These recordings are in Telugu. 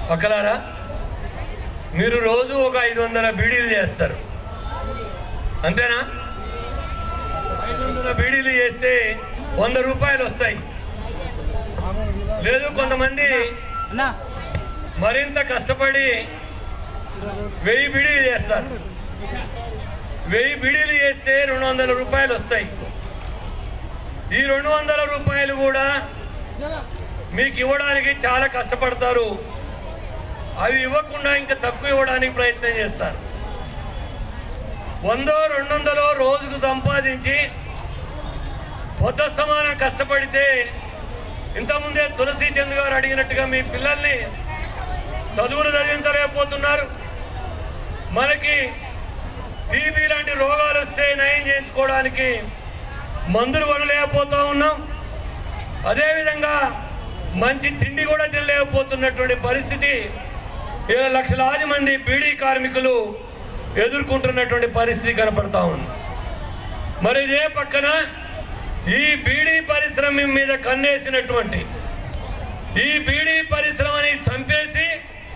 ఒకలారా మీరు రోజు ఒక ఐదు వందల బీడీలు చేస్తారు అంతేనా ఐదు వందల బీడీలు చేస్తే వంద రూపాయలు వస్తాయి లేదు కొంతమంది అన్నా మరింత కష్టపడి వెయ్యి బీడీలు చేస్తారు వెయ్యి బీడీలు చేస్తే రెండు వందల రూపాయలు వస్తాయి ఈ రెండు వందల రూపాయలు కూడా మీకు ఇవ్వడానికి చాలా కష్టపడతారు అవి ఇవ్వకుండా ఇంకా తక్కువ ఇవ్వడానికి ప్రయత్నం చేస్తారు వందో రెండు వందలో రోజుకు సంపాదించి పొద్దస్తమానం కష్టపడితే ఇంతకుముందే తులసి చంద్ గారు అడిగినట్టుగా మీ పిల్లల్ని చదువులు చదివించలేకపోతున్నారు మనకి టీబీ లాంటి రోగాలు వస్తే నయం చేయించుకోవడానికి మందులు కొనలేకపోతూ ఉన్నాం అదేవిధంగా మంచి తిండి కూడా తినలేకపోతున్నటువంటి పరిస్థితి ఏడు లక్షలాది మంది బీడీ కార్మికులు ఎదుర్కొంటున్నటువంటి పరిస్థితి కనపడతా ఉంది మరి ఇదే పక్కన ఈ బీడీ పరిశ్రమ మీద కన్నేసినటువంటి ఈ బీడీ పరిశ్రమని చంపేసి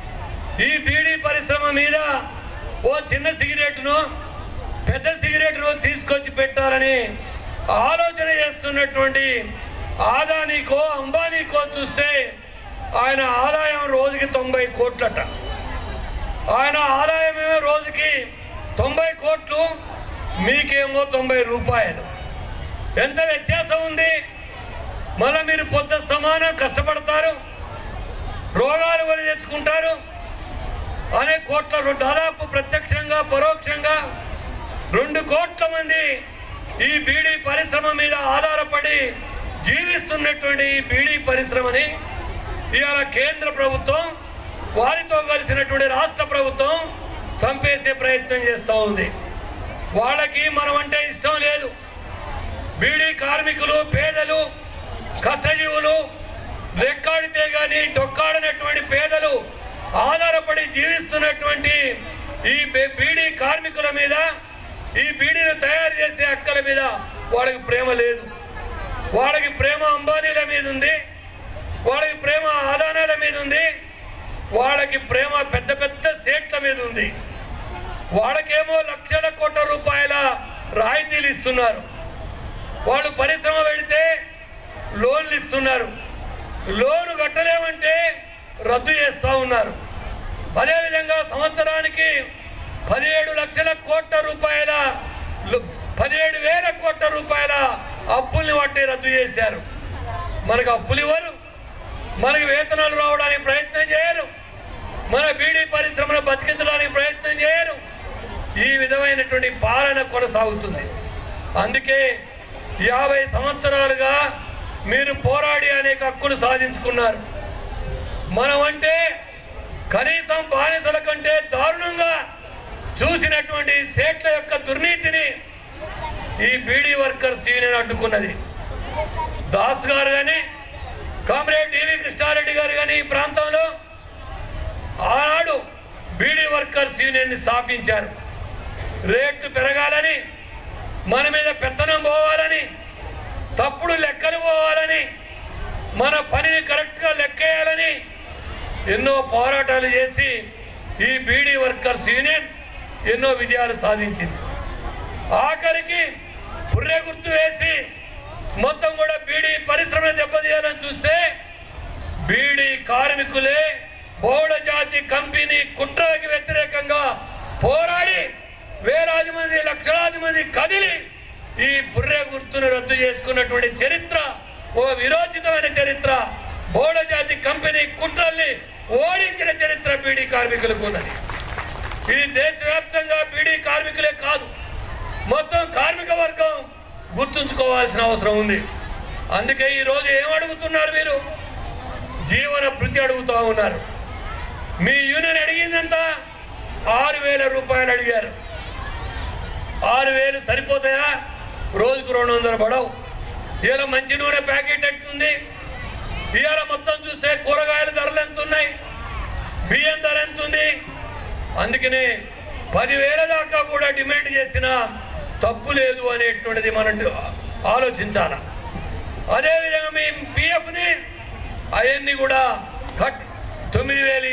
ఈ బీడీ పరిశ్రమ మీద ఓ చిన్న సిగరెట్ను పెద్ద సిగరెట్ను తీసుకొచ్చి పెట్టాలని ఆలోచన చేస్తున్నటువంటి ఆదానీకో అంబానీకో చూస్తే ఆయన ఆదాయం రోజుకి తొంభై కోట్లట ఆయన ఆదాయమేమో రోజుకి తొంభై కోట్లు మీకేమో తొంభై రూపాయలు ఎంత వ్యత్యాసం ఉంది మళ్ళీ మీరు పొద్దు సమానం కష్టపడతారు రోగాలు కొని తెచ్చుకుంటారు అనే కోట్ల రు- దాదాపు ప్రత్యక్షంగా పరోక్షంగా రెండు కోట్ల మంది ఈ బీడీ పరిశ్రమ మీద ఆధారపడి జీవిస్తున్నటువంటి ఈ బీడీ పరిశ్రమని ఇవాళ కేంద్ర ప్రభుత్వం వారితో కలిసినటువంటి రాష్ట్ర ప్రభుత్వం చంపేసే ప్రయత్నం చేస్తూ ఉంది వాళ్ళకి మనం అంటే ఇష్టం లేదు బీడీ కార్మికులు పేదలు కష్టజీవులు రెక్కాడితే గాని డొక్కాడనటువంటి పేదలు ఆధారపడి జీవిస్తున్నటువంటి ఈ బే- బీడీ కార్మికుల మీద ఈ బీడీలు తయారు చేసే అక్కల మీద వాళ్ళకి ప్రేమ లేదు వాళ్ళకి ప్రేమ అంబానీల మీద ఉంది వాళ్ళకి ప్రేమ ఆదానాల మీద ఉంది వాళ్ళకి ప్రేమ పెద్ద పెద్ద సేట్ల మీద ఉంది వాళ్ళకేమో లక్షల కోట్ల రూపాయల రాయితీలు ఇస్తున్నారు వాళ్ళు పరిశ్రమ పెడితే లోన్లు ఇస్తున్నారు లోను కట్టలేమంటే రద్దు చేస్తూ ఉన్నారు అదేవిధంగా సంవత్సరానికి పదిహేడు లక్షల కోట్ల రూపాయల లు- పదిహేడు వేల కోట్ల రూపాయల అప్పుల్ని బట్టి రద్దు చేశారు మనకు అప్పులు ఇవ్వరు మనకి వేతనాలు రావడానికి ప్రయత్నం చేయరు మన బీడీ పరిశ్రమను బతికించడానికి ప్రయత్నం చేయరు ఈ విధమైనటువంటి పాలన కొనసాగుతుంది అందుకే యాభై సంవత్సరాలుగా మీరు పోరాడి అనేక హక్కులు సాధించుకున్నారు మనం అంటే కనీసం బానిసల కంటే దారుణంగా చూసినటువంటి సేట్ల యొక్క దుర్నీతిని ఈ బీడీ వర్కర్స్ యూనియన్ అడ్డుకున్నది దాస్ గారు కానీ కామ్రేడ్ డివి కృష్ణారెడ్డి గారు కానీ ఈ ప్రాంతంలో ఆనాడు బీడీ వర్కర్స్ యూనియన్ని స్థాపించారు రేట్లు పెరగాలని మన మీద పెత్తనం పోవాలని తప్పుడు లెక్కలు పోవాలని మన పనిని కరెక్ట్గా లెక్కేయాలని ఎన్నో పోరాటాలు చేసి ఈ బీడీ వర్కర్స్ యూనియన్ ఎన్నో విజయాలు సాధించింది ఆఖరికి పుర్రె గుర్తు వేసి మొత్తం కూడా బీడీ పరిశ్రమను దెబ్బతీయాలని చూస్తే బీడీ కార్మికులే బహుళ జాతి కంపెనీ కుట్రకి వ్యతిరేకంగా పోరాడి వేలాది మంది లక్షలాది మంది కదిలి ఈ పుర్రె గుర్తును రద్దు చేసుకున్నటువంటి చరిత్ర ఓ విరోచితమైన చరిత్ర బహుళ జాతి కంపెనీ కుట్రల్ని ఓడించిన చరిత్ర బీడీ కార్మికులకు ఉన్నది ఇది దేశవ్యాప్తంగా బీడీ కార్మికులే కాదు మొత్తం కార్మిక వర్గం గుర్తుంచుకోవాల్సిన అవసరం ఉంది అందుకే ఈరోజు ఏం అడుగుతున్నారు మీరు జీవన భృతి అడుగుతూ ఉన్నారు మీ యూనియన్ అడిగిందంత ఆరు వేల రూపాయలు అడిగారు ఆరు వేలు సరిపోతాయా రోజుకు రెండు వందలు పడవు ఇవాళ మంచి నూనె ప్యాకెట్ ఎంత ఉంది ఇవాళ మొత్తం చూస్తే కూరగాయల ధరలు ఎంత ఉన్నాయి బియ్యం ధర ఎంత ఉంది అందుకనే పదివేల దాకా కూడా డిమాండ్ చేసిన తప్పు లేదు అనేటువంటిది మనం ఆలోచించాల అదేవిధంగా మీ పిఎఫ్ని అవన్నీ కూడా కట్ తొమ్మిది వేలు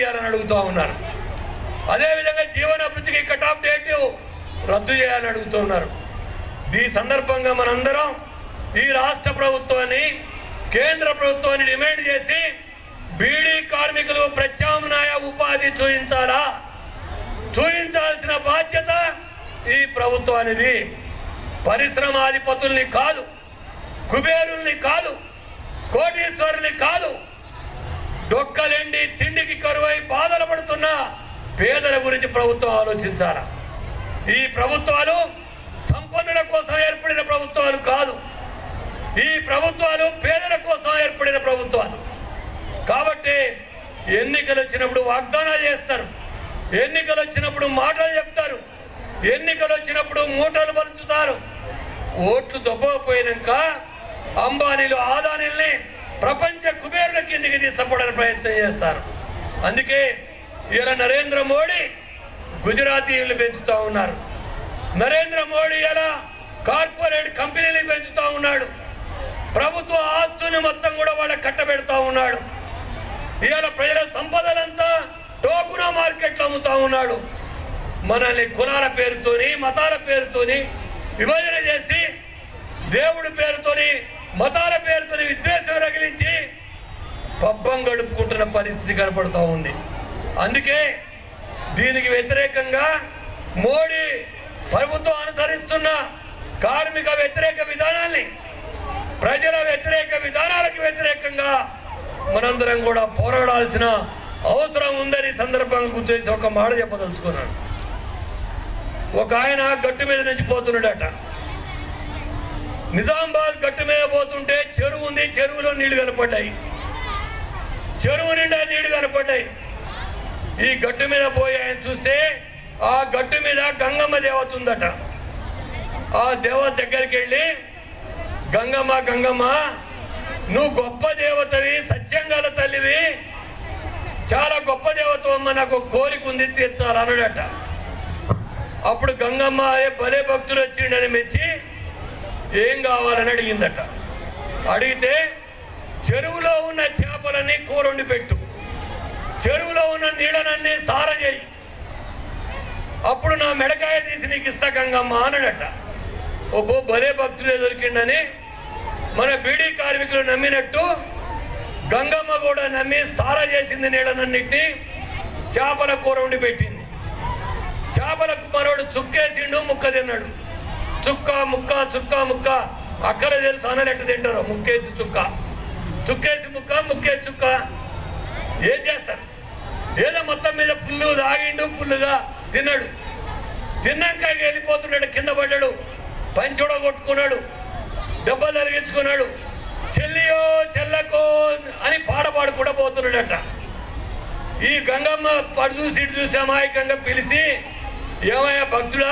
చేయాలని అడుగుతూ ఉన్నారు అదేవిధంగా జీవనాభివృద్ధికి కట్ ఆఫ్ డేట్ రద్దు చేయాలని అడుగుతూ ఉన్నారు ఈ సందర్భంగా మనందరం ఈ రాష్ట్ర ప్రభుత్వాన్ని కేంద్ర ప్రభుత్వాన్ని డిమాండ్ చేసి బీడీ కార్మికులు ప్రత్యామ్నాయ ఉపాధి చూపించాలా చూపించాల్సిన బాధ్యత ఈ ప్రభుత్వానిది పరిశ్రమాధిపతుల్ని కాదు కుబేరుల్ని కాదు కోటీశ్వరుల్ని కాదు డొక్కలెండి తిండికి కరువై బాధలు పడుతున్న పేదల గురించి ప్రభుత్వం ఆలోచించాలా ఈ ప్రభుత్వాలు సంపన్నుల కోసం ఏర్పడిన ప్రభుత్వాలు కాదు ఈ ప్రభుత్వాలు పేదల కోసం ఏర్పడిన ప్రభుత్వాలు కాబట్టి ఎన్నికలు వచ్చినప్పుడు వాగ్దానాలు చేస్తారు ఎన్నికలు వచ్చినప్పుడు మాటలు చెప్తారు ఎన్నికలు వచ్చినప్పుడు మూటలు పంచుతారు ఓట్లు దొబ్బకపోయినాక అంబానీలు ఆదానీల్ని ప్రపంచ కుబేరుల కిందికి తీసుకుపోవడానికి ప్రయత్నం చేస్తారు అందుకే ఇలా నరేంద్ర మోడీ గుజరాతీయులు పెంచుతూ ఉన్నారు నరేంద్ర మోడీ ఎలా కార్పొరేట్ కంపెనీలు పెంచుతూ ఉన్నాడు ప్రభుత్వ ఆస్తుని మొత్తం కూడా వాళ్ళకి కట్టబెడతా ఉన్నాడు ఇవాళ ప్రజల సంపదలంతా టోకునా మార్కెట్లో అమ్ముతా ఉన్నాడు మనల్ని కులాల పేరుతోని మతాల పేరుతోని విభజన చేసి దేవుడి పేరుతోని మతాల పేరుతోని విద్వేషం రగిలించి పబ్బం గడుపుకుంటున్న పరిస్థితి కనపడుతూ ఉంది అందుకే దీనికి వ్యతిరేకంగా మోడీ ప్రభుత్వం అనుసరిస్తున్న కార్మిక వ్యతిరేక విధానాల్ని ప్రజల వ్యతిరేక విధానాలకు వ్యతిరేకంగా మనందరం కూడా పోరాడాల్సిన అవసరం ఉందని ఈ సందర్భంగా గుర్తేసి ఒక మాట చెప్పదలుచుకున్నాను ఒక ఆయన గట్టు మీద నుంచి పోతున్నాడట నిజామాబాద్ గట్టు మీద పోతుంటే చెరువు ఉంది చెరువులో నీళ్లు కనపడ్డాయి చెరువు నిండా నీళ్లు కనపడ్డాయి ఈ గట్టు మీద పోయి ఆయన చూస్తే ఆ గట్టు మీద గంగమ్మ దేవత ఉందట ఆ దేవత దగ్గరికి వెళ్ళి గంగమ్మ గంగమ్మ నువ్వు గొప్ప దేవతవి సత్యంగాల తల్లివి చాలా గొప్ప దేవత అమ్మ నాకు ఒక కోరిక ఉంది తీర్చాలి అన్నాడట అప్పుడు గంగమ్మ "ఏ భలే భక్తులు వచ్చిండని మెచ్చి ఏం కావాలని అడిగిందట అడిగితే చెరువులో ఉన్న చేపలన్నీ కూరొండి పెట్టు చెరువులో ఉన్న నీళ్ళనన్నీ సార చేయి అప్పుడు నా మెడకాయ తీసి నీకు ఇస్తా గంగమ్మ అన్నాడట ఓ భలే భక్తులే దొరికిండని మన బీడీ కార్మికులు నమ్మినట్టు గంగమ్మ కూడా నమ్మి సారా చేసింది నీళ్ళనన్నిటినీ చేపల కూర ఉండి పెట్టింది చేపలకు మనోడు చుక్కేసిండు ముక్క తిన్నాడు చుక్క ముక్క చుక్క ముక్క అక్కడ తెలుసు అనలు ఎట్ట తింటారో ముక్కేసి చుక్క చుక్కేసి ముక్క ముక్కేసి చుక్క ఏం చేస్తారు ఏదో మొత్తం మీద పుల్లు తాగిండు పుల్లుగా తిన్నాడు తిన్నాక ఇక వెళ్ళిపోతున్నాడు కింద పడ్డాడు పంచుడ కొట్టుకున్నాడు దెబ్బ తలిగించుకున్నాడు చెల్లియో చెల్లకో అని పాడ పాడుకుండా పోతున్నాడట ఈ గంగమ్మ పడు చూసి ఇటు చూసి అమాయకంగా పిలిచి ఏమయ్యా భక్తుడా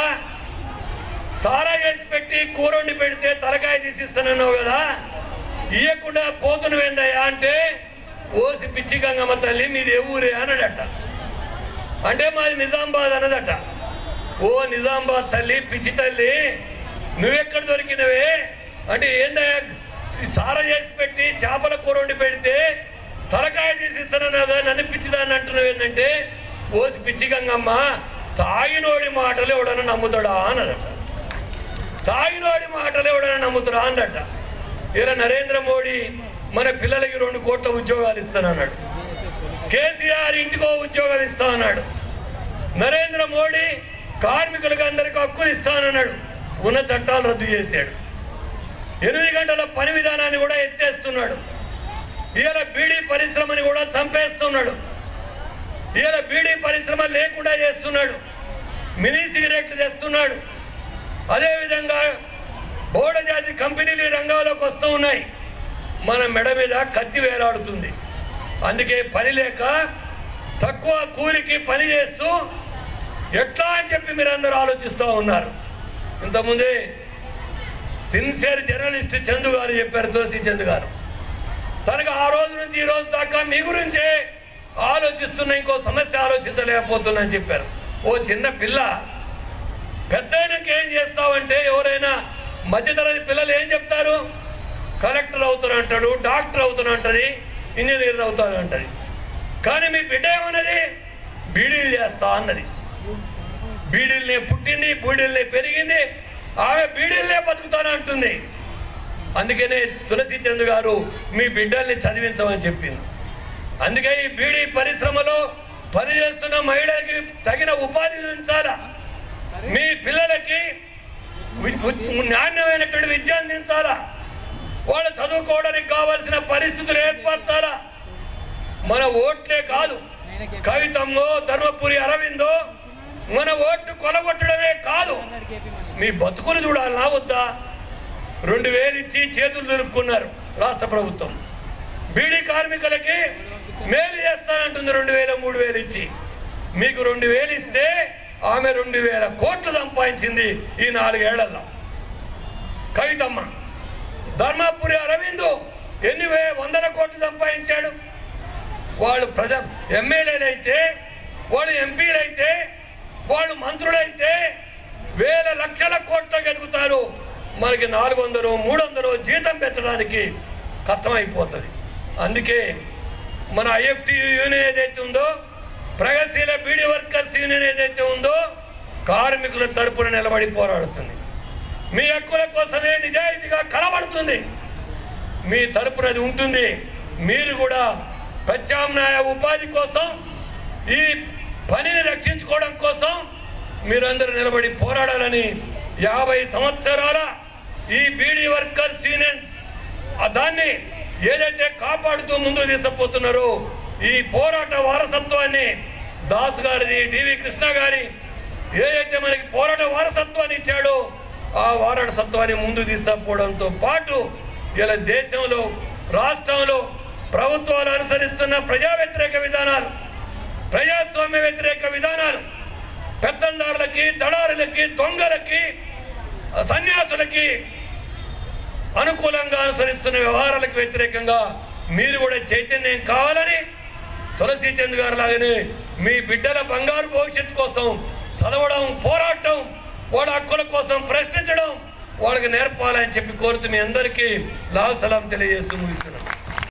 సారా చేసి పెట్టి కూర వండి పెడితే తలకాయ తీసిస్తానన్నావు కదా ఇయ్యకుండా పోతున్నవేందయ్యా అంటే ఓసి పిచ్చి గంగమ్మ తల్లి మీది ఏ ఊరే అన్నాడట అంటే మాది నిజామాబాద్ అన్నదట ఓ నిజామాబాద్ తల్లి పిచ్చి తల్లి నువ్వెక్కడ దొరికినవే అంటే ఏందయ్యా సార చేసి పెట్టి చేపల కూర వండి పెడితే తలకాయ తీసిస్తానన్నావు కదా నన్ను పిచ్చిదాన్ని అంటున్నావు ఏంటంటే ఓసి పిచ్చి గంగమ్మ తాగినోడి మాటలు ఎవడన్నా నమ్ముతాడా అన్నదట తాగినోడి మాటలు ఎవడన్నా నమ్ముతాడా అన్నట ఇలా నరేంద్ర మోడీ మన పిల్లలకి రెండు కోట్ల ఉద్యోగాలు ఇస్తానన్నాడు కేసీఆర్ ఇంటికో ఉద్యోగం ఇస్తా అన్నాడు నరేంద్ర మోడీ కార్మికులకు అందరికీ హక్కులు ఇస్తానన్నాడు ఉన్న చట్టాలు రద్దు చేశాడు ఎనిమిది గంటల పని విధానాన్ని కూడా ఎత్తేస్తున్నాడు ఇవాళ బీడీ పరిశ్రమని కూడా చంపేస్తున్నాడు ఇవాళ బీడీ పరిశ్రమ లేకుండా చేస్తున్నాడు మినీ సిగరెట్లు తెస్తున్నాడు అదేవిధంగా బోడ జాతి కంపెనీలు ఈ రంగంలోకి వస్తూ ఉన్నాయి మన మెడ మీద కత్తి వేలాడుతుంది అందుకే పని లేక తక్కువ కూలికి పని చేస్తూ ఎట్లా అని చెప్పి మీరు అందరూ ఆలోచిస్తూ ఉన్నారు ఇంతకుముందే సిన్సియర్ జర్నలిస్ట్ చందు గారు చెప్పారు దోసి చందు గారు తనకు ఆ రోజు నుంచి ఈ రోజు దాకా మీ గురించే ఆలోచిస్తున్న ఇంకో సమస్య ఆలోచించలేకపోతున్నా అని చెప్పారు ఓ చిన్న పిల్ల పెద్ద ఏం చేస్తావంటే ఎవరైనా మధ్యతరగతి పిల్లలు ఏం చెప్తారు కలెక్టర్ అవుతాను అంటాడు డాక్టర్ అవుతాను అంటది ఇంజనీర్ అవుతాను అంటది కానీ మీ బిడ్డ ఏమన్నది బీడీలు చేస్తా అన్నది బీడీలనే పుట్టింది బీడీలనే పెరిగింది ఆమె బీడీలనే బతుకుతానంటుంది అందుకనే తులసి చంద్ గారు మీ బిడ్డల్ని చదివించమని చెప్పింది అందుకే ఈ బీడీ పరిశ్రమలో పనిచేస్తున్న మహిళలకి తగిన ఉపాధి ఉంచాలా మీ పిల్లలకి వి- వి- నాణ్యమైనటువంటి విద్య అందించాలా వాళ్ళు చదువుకోవడానికి కావాల్సిన పరిస్థితులు ఏర్పరచాలా మన ఓట్లే కాదు కవితమ్మో ధర్మపురి అరవిందో మన ఓట్లు కొలగొట్టడమే కాదు మీ బతుకులు చూడాలనా వద్దా రెండు వేలు ఇచ్చి చేతులు దులుపుకున్నారు రాష్ట్ర ప్రభుత్వం బీడీ కార్మికులకి మేలు చేస్తానంటుంది రెండు వేలు మూడు వేలు ఇచ్చి మీకు రెండు వేలు ఇస్తే ఆమె రెండు వేల కోట్లు సంపాదించింది ఈ నాలుగేళ్లలో కవితమ్మ ధర్మపురి అరవిందు ఎన్ని వే వందల కోట్లు సంపాదించాడు వాళ్ళు ప్రజా ఎమ్మెల్యేలైతే వాళ్ళు ఎంపీలైతే వాళ్ళు మంత్రులైతే వేల లక్షల కోట్ల గెలుగుతారు మనకి నాలుగు వందలు మూడు వందలు జీతం పెంచడానికి కష్టమైపోతుంది అందుకే మన ఐఎఫ్టి యూనియన్ ఏదైతే ఉందో ప్రగతిశీల బీడీ వర్కర్స్ యూనియన్ ఏదైతే ఉందో కార్మికుల తరపున నిలబడి పోరాడుతుంది మీ హక్కుల కోసమే నిజాయితీగా కలబడుతుంది మీ తరపున అది ఉంటుంది మీరు కూడా ప్రత్యామ్నాయ ఉపాధి కోసం ఈ పనిని రక్షించుకోవడం కోసం మీరందరూ నిలబడి పోరాడాలని యాభై సంవత్సరాల ఈ బీడీ వర్కర్స్ యూనియన్ ఆ దాన్ని ఏదైతే కాపాడుతూ ముందుకు తీసుకుపోతున్నారో ఈ పోరాట వారసత్వాన్ని దాసు గారిది డివి కృష్ణ గారి ఏదైతే మనకి పోరాట వారసత్వాన్ని ఇచ్చాడో ఆ వారసత్వాన్ని ముందు తీసుకుపోవడంతో పాటు ఇలా దేశంలో రాష్ట్రంలో ప్రభుత్వాలు అనుసరిస్తున్న ప్రజా వ్యతిరేక విధానాలు ప్రజాస్వామ్య వ్యతిరేక విధానాలు పెత్తందారులకి దళారులకి దొంగలకి సన్యాసులకి అనుకూలంగా అనుసరిస్తున్న వ్యవహారాలకు వ్యతిరేకంగా మీరు కూడా చైతన్యం కావాలని తులసి చంద్ గారు లాగానే మీ బిడ్డల బంగారు భవిష్యత్తు కోసం చదవడం పోరాటం వాళ్ళ హక్కుల కోసం ప్రశ్నించడం వాళ్ళకి నేర్పాలని చెప్పి కోరుతూ మీ అందరికీ లాల్ సలాం తెలియజేస్తూ ముగిస్తున్నాను